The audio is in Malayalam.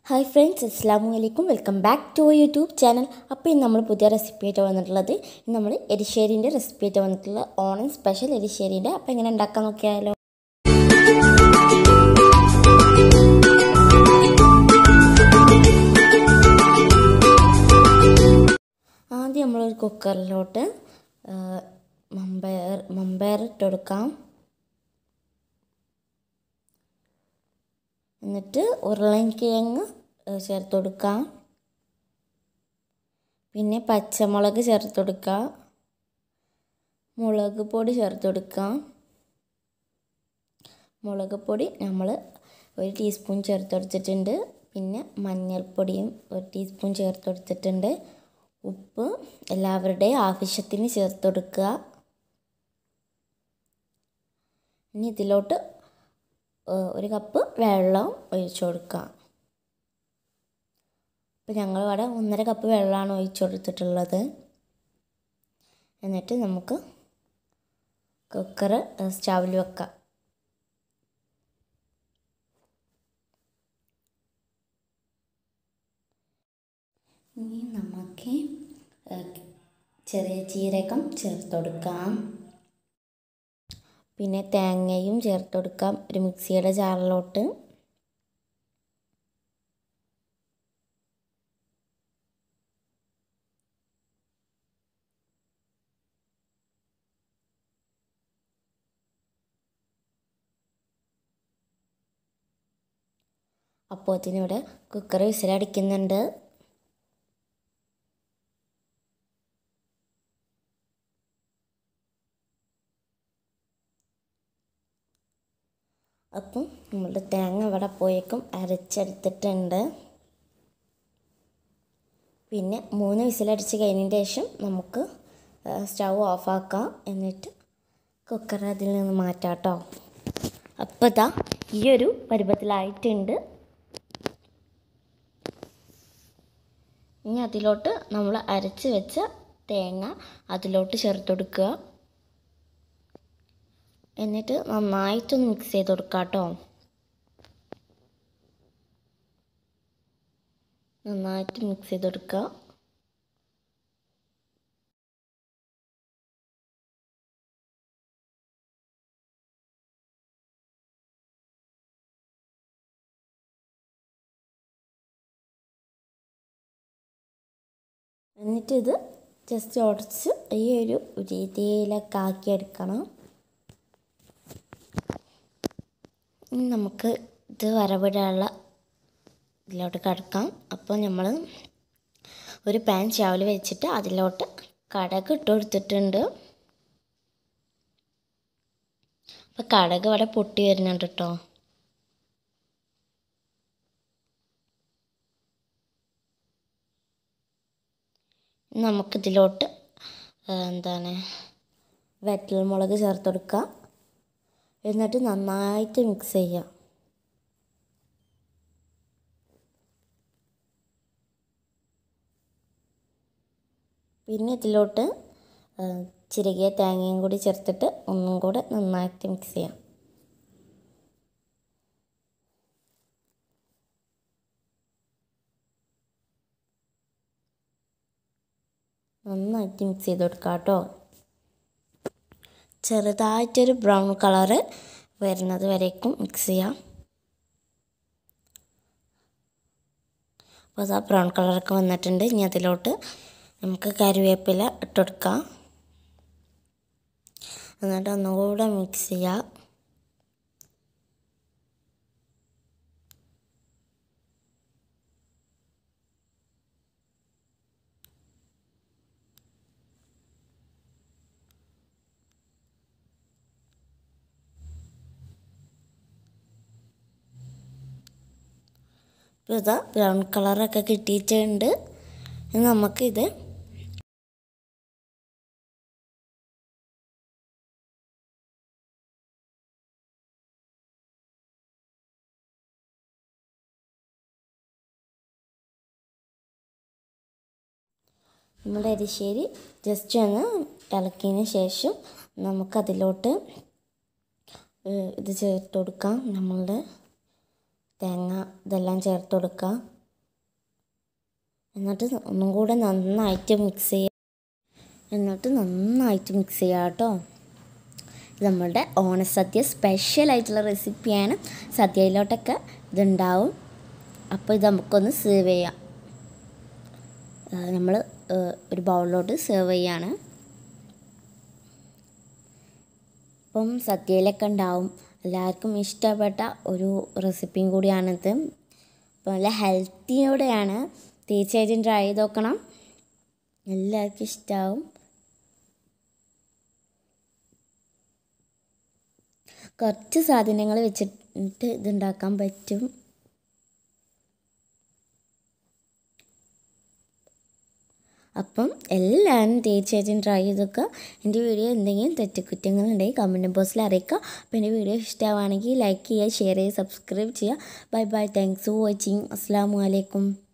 ഹായ് ഫ്രണ്ട്സ് അസ്സാം വലൈക്കും welcome back to YouTube channel അപ്പോൾ ഇന്ന് നമ്മൾ പുതിയ റെസിപ്പി ആയിട്ട് വന്നിട്ടുള്ളത് ഇന്ന് നമ്മൾ എരിശ്ശേരിൻ്റെ റെസിപ്പി ആയിട്ട് വന്നിട്ടുള്ള ഓണം സ്പെഷ്യൽ എരിശ്ശേരിൻ്റെ അപ്പോൾ എങ്ങനെ ഉണ്ടാക്കാൻ നോക്കിയാലോ ആദ്യം നമ്മളൊരു കുക്കറിലോട്ട് മമ്പയർ മമ്പയർ ഇട്ട് കൊടുക്കാം എന്നിട്ട് ഉരുളൻകിഴങ്ങ് ചേർത്ത് കൊടുക്കാം പിന്നെ പച്ചമുളക് ചേർത്ത് കൊടുക്കാം മുളക് പൊടി ചേർത്ത് കൊടുക്കാം മുളക് പൊടി നമ്മൾ ഒരു ടീസ്പൂൺ ചേർത്ത് കൊടുത്തിട്ടുണ്ട് പിന്നെ മഞ്ഞൾപ്പൊടിയും ഒരു ടീസ്പൂൺ ചേർത്ത് കൊടുത്തിട്ടുണ്ട് ഉപ്പ് എല്ലാവരുടെയും ആവശ്യത്തിന് ചേർത്ത് കൊടുക്കുക ഇനി ഇതിലോട്ട് ഒരു കപ്പ് വെള്ളം ഒഴിച്ചു കൊടുക്കുക അപ്പോൾ ഞങ്ങൾ ഇവിടെ ഒന്നര കപ്പ് വെള്ളമാണ് ഒഴിച്ചു കൊടുത്തിട്ടുള്ളത് എന്നിട്ട് നമുക്ക് കുക്കർ സ്റ്റൗവിൽ വെക്കാം ഇനി നമുക്ക് ചെറിയ ജീരകം ചേർത്ത് കൊടുക്കാം പിന്നെ തേങ്ങയും ചേർത്ത് കൊടുക്കാം ഒരു മിക്സിയുടെ ജാറിലോട്ട് അപ്പോഴത്തിനിവിടെ കുക്കർ വിസിലടിക്കുന്നുണ്ട് അപ്പം നമ്മളുടെ തേങ്ങ ഇവിടെ പോയേക്കും അരച്ചെടുത്തിട്ടുണ്ട് പിന്നെ മൂന്ന് വിസിലടിച്ച് കഴിഞ്ഞതിന് ശേഷം നമുക്ക് സ്റ്റൗ ഓഫാക്കാം എന്നിട്ട് കുക്കർ അതിൽ നിന്ന് മാറ്റാം കേട്ടോ അപ്പോൾ ഇതാ ഈ ഒരു പരുവത്തിലായിട്ടുണ്ട് ഇനി അതിലോട്ട് നമ്മൾ അരച്ച് വെച്ച തേങ്ങ അതിലോട്ട് ചേർത്ത് കൊടുക്കുക എന്നിട്ട് നന്നായിട്ടൊന്ന് മിക്സ് ചെയ്ത് കൊടുക്കാം കേട്ടോ നന്നായിട്ട് മിക്സ് ചെയ്ത് കൊടുക്കുക എന്നിട്ട് ഇത് ജസ്റ്റ് ഉടച്ച് ഈ ഒരു രീതിയിലൊക്കെ ആക്കിയെടുക്കണം ഇനി നമുക്ക് ഇത് വരവിടാനുള്ള ഇതിലോട്ട് കിടക്കാം അപ്പോൾ നമ്മൾ ഒരു പാൻ ചാവൽ വെച്ചിട്ട് അതിലോട്ട് കടക് ഇട്ട് കൊടുത്തിട്ടുണ്ട് അപ്പോൾ കടക് ഇവിടെ പൊട്ടി വരുന്നുണ്ട് കേട്ടോ നമുക്കിതിലോട്ട് എന്താണ് വെറ്റൽ മുളക് ചേർത്ത് കൊടുക്കുക എന്നിട്ട് നന്നായിട്ട് മിക്സ് ചെയ്യുക പിന്നെ ഇതിലോട്ട് ചിരകിയ തേങ്ങയും കൂടി ചേർത്തിട്ട് ഒന്നും കൂടെ നന്നായിട്ട് മിക്സ് ചെയ്യാം നന്നായിട്ട് മിക്സ് ചെയ്ത് കൊടുക്കാം കേട്ടോ ചെറുതായിട്ടൊരു ബ്രൗൺ കളറ് വരുന്നത് വരേക്കും മിക്സ് ചെയ്യാം അപ്പോൾ അതാ ബ്രൗൺ കളറൊക്കെ വന്നിട്ടുണ്ട് ഇനി അതിലോട്ട് നമുക്ക് കറിവേപ്പില ഇട്ടുകൊടുക്കാം എന്നിട്ട് ഒന്നുകൂടെ മിക്സ് ചെയ്യാം ഇപ്പോൾ ഇതാ ബ്രൗൺ കളറൊക്കെ കിട്ടിയിട്ടുണ്ട് നമുക്കിത് നമ്മുടെ അരിശ്ശേരി ജസ്റ്റ് ഒന്ന് ഇളക്കിയതിന് ശേഷം നമുക്കതിലോട്ട് ഇത് ചേർത്ത് കൊടുക്കാം നമ്മളുടെ തേങ്ങ ഇതെല്ലാം ചേർത്ത് കൊടുക്കാം എന്നിട്ട് ഒന്നും കൂടെ നന്നായിട്ട് മിക്സ് ചെയ്യുക എന്നിട്ട് നന്നായിട്ട് മിക്സ് ചെയ്യുക കേട്ടോ ഇത് നമ്മളുടെ ഓണസദ്യ സ്പെഷ്യലായിട്ടുള്ള റെസിപ്പിയാണ് സദ്യയിലോട്ടൊക്കെ ഇതുണ്ടാവും അപ്പോൾ ഇത് നമുക്കൊന്ന് സെർവ് ചെയ്യാം നമ്മൾ ഒരു ബൗളിലോട്ട് സെർവ് ചെയ്യാണ് അപ്പം സദ്യയിലൊക്കെ ഉണ്ടാവും എല്ലാവർക്കും ഇഷ്ടപ്പെട്ട ഒരു റെസിപ്പിയും കൂടിയാണിത് അപ്പോൾ നല്ല ഹെൽത്തിയോടെയാണ് തീർച്ചയായിട്ടും ട്രൈ ചെയ്ത് നോക്കണം എല്ലാവർക്കും ഇഷ്ടമാവും കുറച്ച് സാധനങ്ങൾ വെച്ചിട്ട് ഇതുണ്ടാക്കാൻ പറ്റും അപ്പം എല്ലാവരും തീർച്ചയായിട്ടും ട്രൈ ചെയ്തൊക്കെ എൻ്റെ വീഡിയോ എന്തെങ്കിലും തെറ്റുകുറ്റങ്ങളുണ്ടെങ്കിൽ കമൻറ്റ് ബോക്സിൽ അറിയിക്കുക അപ്പോൾ എൻ്റെ വീഡിയോ ഇഷ്ടമാണെങ്കിൽ ലൈക്ക് ചെയ്യുക ഷെയർ ചെയ്യുക സബ്സ്ക്രൈബ് ചെയ്യുക bye bye thanks for watching അസ്സാം വലൈക്കും